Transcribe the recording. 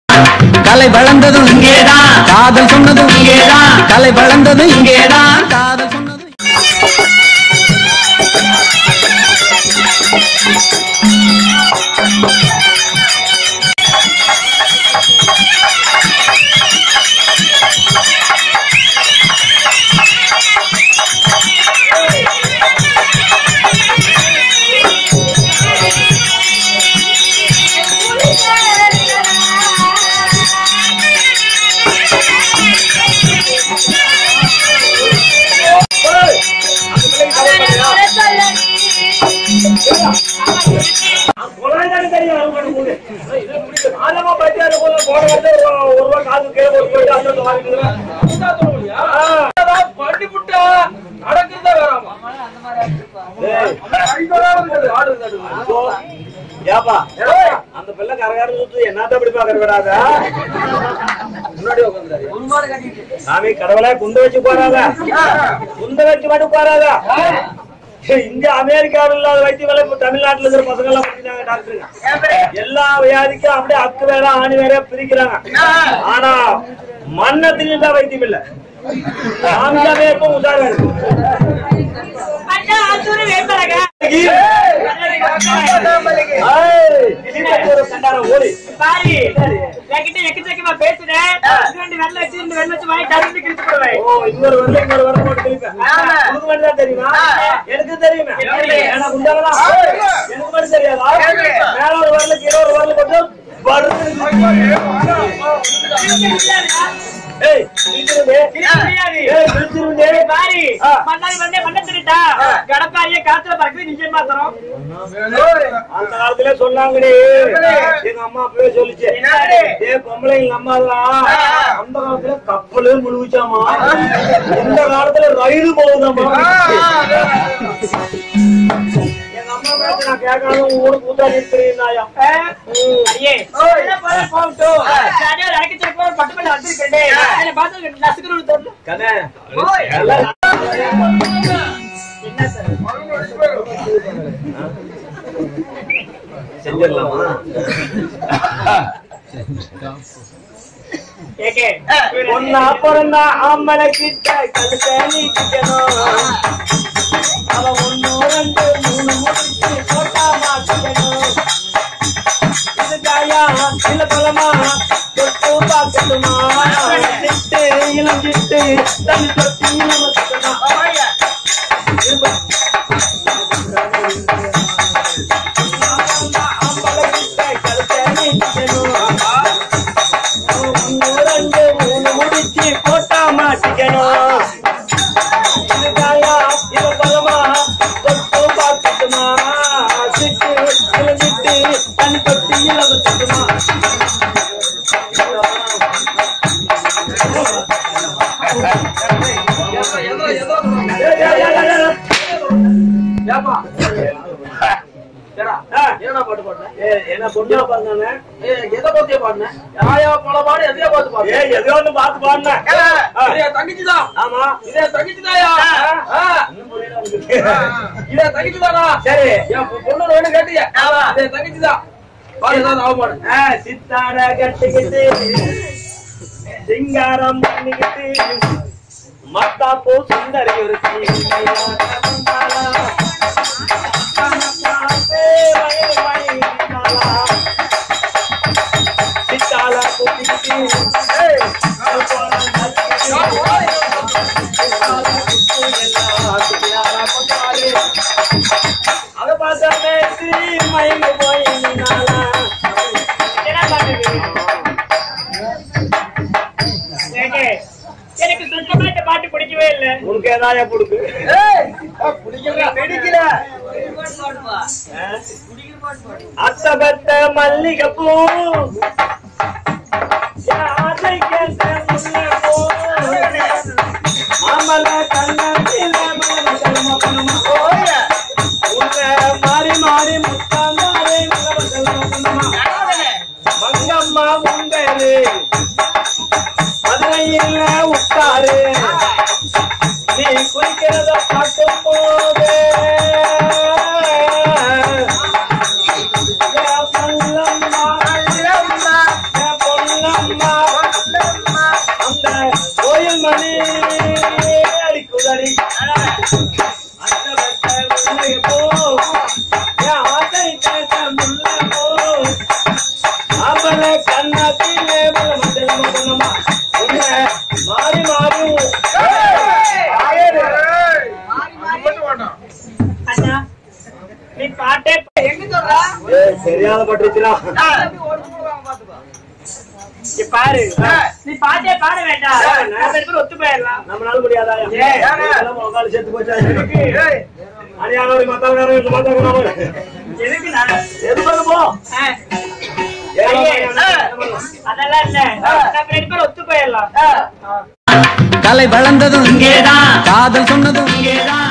கலை வளர்ந்ததும் இங்கேதான் காதல் சொன்னதும் இங்கேதான் கலை வளர்ந்ததும் இங்கேதான் காதல் சொன்னதும் கொலைதான் தெரியும் அவங்க போது ஆலமா பட்டியால போது போன வந்து ஒரு ரூபா காசு கீழே போட்டு போயிட்டு அந்த வந்து வாங்கிட்டு பண்ணி புட்டா நடக்குதா வேறாமா ஏப்பா அந்த பிள்ளை கரகாரம் சுத்து என்னத்த அப்படி பாக்குற விடாத முன்னாடி உட்காந்துறாரு சாமி கடவுளே குண்டு வச்சு போறாங்க குண்டு வச்சு மட்டும் போறாங்க இங்க அமெரிக்காவில் இல்லாத வைத்தியம் எல்லாம் இப்ப தமிழ்நாட்டுல இருக்கிற பசங்க எல்லாம் பண்ணிட்டாங்க டாக்டருங்க எல்லா வியாதிக்கும் அப்படியே அக்கு வேற ஆணி வேற பிரிக்கிறாங்க ஆனா மண்ணை தின்னுட்டா வைத்தியம் இல்ல சாமியாவே இருக்கும் உதாரணம் இருக்கு ஏய், சீமைக்கு ஒரு சண்டாரம் ஓடி ஓ இன்னொரு வரல இன்னொரு வரல போட்டு கிழிப்பேன் உனக்கு மட்டும் தான் தெரியுமா எனக்கு தெரியுமே எனக்கு உண்டாங்களா எனக்கு மட்டும் தெரியாதா மேல ஒரு வரல கீழே ஒரு வரல போட்டு ஏய் கிழிச்சிருந்தே ஏய் கிழிச்சிருந்தே ஆ. கடப்பாரிய காத்துல பறக்குது நிஜம் மாத்திரம் அந்த காலத்துல சொன்னாங்கடி எங்க அம்மா அப்பவே சொல்லிச்சு ஏ பொம்பளை எங்க அம்மா தான் அந்த காலத்துல கப்பலே முழுவிச்சாமா இந்த காலத்துல ரயில் போகுதாமா எங்க அம்மா பேச நான் கேட்காத ஊருக்கு கூத்தாடி இருக்கிறீங்க அடியே போகட்டும் அரைக்கச்சப்போ பட்டு மேல வந்திருக்கேன் அதை பார்த்து நசுக்கிற தோணும் கண்ணே என்ன சார் செஞ்சிடலாமா ஏகே ஒன்னா பிறந்தா ஆம்பளை கிட்ட கழுத்த நீட்டிக்கணும் அவ ஒன்னு ரெண்டு மூணு முடிச்சு போட்டா மாட்டிக்கணும் இது காயா இல்ல பழமா தொட்டு பார்க்கட்டுமா சிட்டு இளஞ்சிட்டு தண்ணி தொட்டி நமக்கணும் ஆம்பளை கிட்ட கழுத்த நீட்டிக்கணும் ஒண்ணு, ரெண்டு, மூணு முடிச்சு போட்டா மாட்டிக்கணும். இது காயா, இது பழமா, தொட்டு பார்க்கட்டுமா? சிட்டு, இளஞ்சிட்டு, தண்ணி தொட்டி இலவசட்டுமா? ஏய், ஏய், ஏய், ஏய், ஏய். ஏப்பா? ஆ. ஏய், என்ன பொண்ணா பாடுனானே? ஏய், எதோ ஒண்ணு பார்த்து பாடுனேன். ஆ. ஆமா. இன்னும் புரியல உனக்கு. சரி ஆ, சித்தார கட்டிக்கிட்டு சிங்காரம் பண்ணிக்கிட்டு மத்தாப்பூ சுந்தரி ஒரு சித்தால குத்திக்கிட்டு ஏய், அது போல அத பார்த்தா நேத்து மயங்கி போய் நின்னாளா. என்ன பண்ணுது ஏகே எனக்கு சுத்தமா இந்த பாட்டு பிடிக்கவே இல்லை உனக்கு ஏதாயா புடுக்கு பிடிக்கல அத்தபத்த மல்லிகைப்பூ என் ஆசை கேட்ட முல்லைப்பூ. மாமல கண்ணத்தில மலர்ந்தமா பண்ணுமா. உன்னை மாறி மாறி முத்தாந்தாரே மலர்ந்தமா பண்ணுமா. மங்கம்மா உங்கரு மதுரையில் உட்காரு நீ குளிக்கிறத பார்க்கும் போது என் பல்லம்மா, என் பொண்ணு அம்மா அந்த கோயில் மணி அடிக்குதடி அச்சப்பட்ட முல்லை போ என் ஆசை கேட்ட முல்லை போ அவள கண்ணத்திலே மஞ்சள் மகனமா உன்னை மாறி மாறி அண்ணா நீ பாட்டே ஏய், சரியான பட்டுச்சுடா இங்க பாரு நீ பாட்டே பாட வேண்டாம் நம்ம ரெண்டு பேரும் ஒத்து போயிடலாம் நம்மளால முடியாதா ஏய். எல்லாம் உட்காந்து செத்து போச்சா அணியானவரி மத்தவங்க மத்தவங்க எதுக்கு நான் எது பண்ணுமோ ஆ, ஏன் ஐயே, என்ன ஆ, பண்ணலாம்? அதெல்லாம் இல்ல நம்ம ரெண்டு பேரும் ஒத்து போயிடலாம் கலை வளர்ந்ததும் இங்கேதான் காதல் சொன்னதும் இங்கேதான்